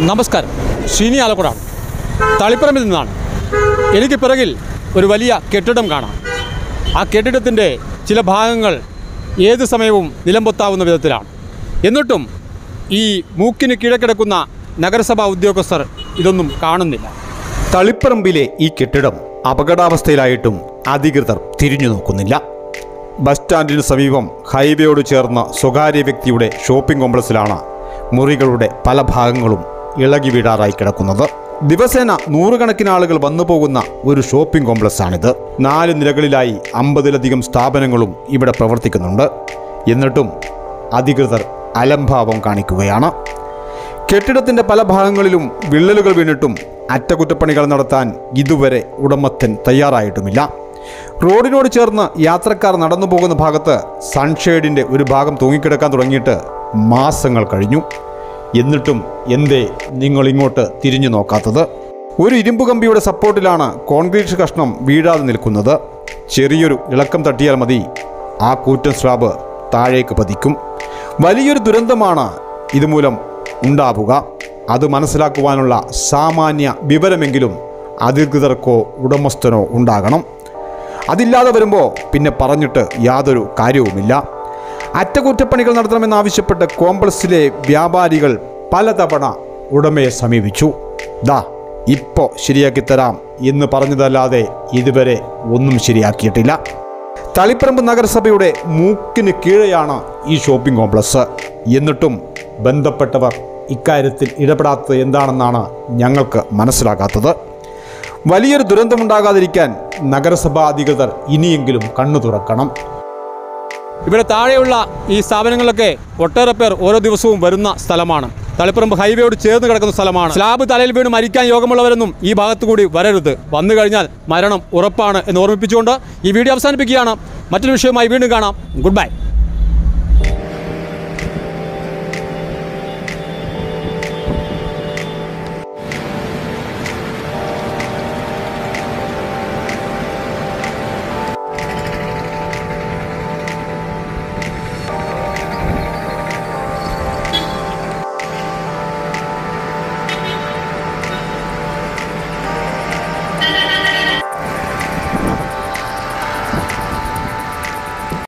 നമസ്കാരം ശ്രീനി ആലക്കുടാണ് തളിപ്പറമ്പിൽ നിന്നാണ് എനിക്ക് പിറകിൽ ഒരു വലിയ കെട്ടിടം കാണാം ആ കെട്ടിടത്തിൻ്റെ ചില ഭാഗങ്ങൾ ഏത് സമയവും നിലംപൊത്താവുന്ന വിധത്തിലാണ് എന്നിട്ടും ഈ മൂക്കിന് കിഴക്കിടക്കുന്ന നഗരസഭാ ഉദ്യോഗസ്ഥർ ഇതൊന്നും കാണുന്നില്ല തളിപ്പറമ്പിലെ ഈ കെട്ടിടം അപകടാവസ്ഥയിലായിട്ടും അധികൃതർ തിരിഞ്ഞു നോക്കുന്നില്ല ബസ് സ്റ്റാൻഡിന് സമീപം ഹൈവേയോട് ചേർന്ന സ്വകാര്യ വ്യക്തിയുടെ ഷോപ്പിംഗ് കോംപ്ലക്സിലാണ് മുറികളുടെ പല ഭാഗങ്ങളും ഇളകി വീഴാറായി കിടക്കുന്നത് ദിവസേന നൂറുകണക്കിന് ആളുകൾ വന്നു പോകുന്ന ഒരു ഷോപ്പിംഗ് കോംപ്ലക്സാണിത് നാല് നിലകളിലായി അമ്പതിലധികം സ്ഥാപനങ്ങളും ഇവിടെ പ്രവർത്തിക്കുന്നുണ്ട് എന്നിട്ടും അധികൃതർ അലംഭാവം കാണിക്കുകയാണ് കെട്ടിടത്തിന്റെ പല ഭാഗങ്ങളിലും വിള്ളലുകൾ വീണിട്ടും അറ്റകുറ്റപ്പണികൾ നടത്താൻ ഇതുവരെ ഉടമസ്ഥൻ തയ്യാറായിട്ടുമില്ല റോഡിനോട് ചേർന്ന് യാത്രക്കാർ നടന്നു പോകുന്ന ഭാഗത്ത് സൺഷെയ്ഡിന്റെ ഒരു ഭാഗം തൂങ്ങിക്കിടക്കാൻ തുടങ്ങിയിട്ട് മാസങ്ങൾ കഴിഞ്ഞു എന്നിട്ടും എന്തേ നിങ്ങൾ ഇങ്ങോട്ട് തിരിഞ്ഞു നോക്കാത്തത് ഒരു ഇരുമ്പ് കമ്പിയുടെ സപ്പോർട്ടിലാണ് കോൺക്രീറ്റ് കഷ്ണം വീഴാതെ നിൽക്കുന്നത് ചെറിയൊരു ഇളക്കം തട്ടിയാൽ മതി ആ കൂറ്റൻ സ്ലാബ് താഴേക്ക് പതിക്കും വലിയൊരു ദുരന്തമാണ് ഇതുമൂലം ഉണ്ടാവുക അത് മനസ്സിലാക്കുവാനുള്ള സാമാന്യ വിവരമെങ്കിലും അധികൃതർക്കോ ഉടമസ്ഥനോ ഉണ്ടാകണം അതില്ലാതെ വരുമ്പോൾ പിന്നെ പറഞ്ഞിട്ട് യാതൊരു കാര്യവുമില്ല അറ്റകുറ്റപ്പണികൾ നടത്തണമെന്നാവശ്യപ്പെട്ട് കോംപ്ലക്സിലെ വ്യാപാരികൾ പലതവണ ഉടമയെ സമീപിച്ചു ദാ ഇപ്പോൾ ശരിയാക്കി തരാം എന്ന് പറഞ്ഞതല്ലാതെ ഇതുവരെ ഒന്നും ശരിയാക്കിയിട്ടില്ല തളിപ്പറമ്പ് നഗരസഭയുടെ മൂക്കിന് കീഴെയാണ് ഈ ഷോപ്പിംഗ് കോംപ്ലക്സ് എന്നിട്ടും ബന്ധപ്പെട്ടവർ ഇക്കാര്യത്തിൽ ഇടപെടാത്തത് എന്താണെന്നാണ് ഞങ്ങൾക്ക് മനസ്സിലാകാത്തത് വലിയൊരു ദുരന്തമുണ്ടാകാതിരിക്കാൻ നഗരസഭാ അധികൃതർ ഇനിയെങ്കിലും കണ്ണു തുറക്കണം ഇവിടെ താഴെയുള്ള ഈ സ്ഥാപനങ്ങളിലൊക്കെ ഒട്ടേറെ പേർ ഓരോ ദിവസവും വരുന്ന സ്ഥലമാണ് തളിപ്പറമ്പ് ഹൈവേയോട് ചേർന്ന് കിടക്കുന്ന സ്ഥലമാണ് സ്ലാബ് തലയിൽ വീണ് മരിക്കാൻ യോഗമുള്ളവരൊന്നും ഈ ഭാഗത്തു കൂടി വരരുത് വന്നു കഴിഞ്ഞാൽ മരണം ഉറപ്പാണ് എന്ന് ഓർമ്മിപ്പിച്ചുകൊണ്ട് ഈ വീഡിയോ അവസാനിപ്പിക്കുകയാണ് മറ്റൊരു വിഷയമായി വീണ്ടും കാണാം ഗുഡ് ബൈ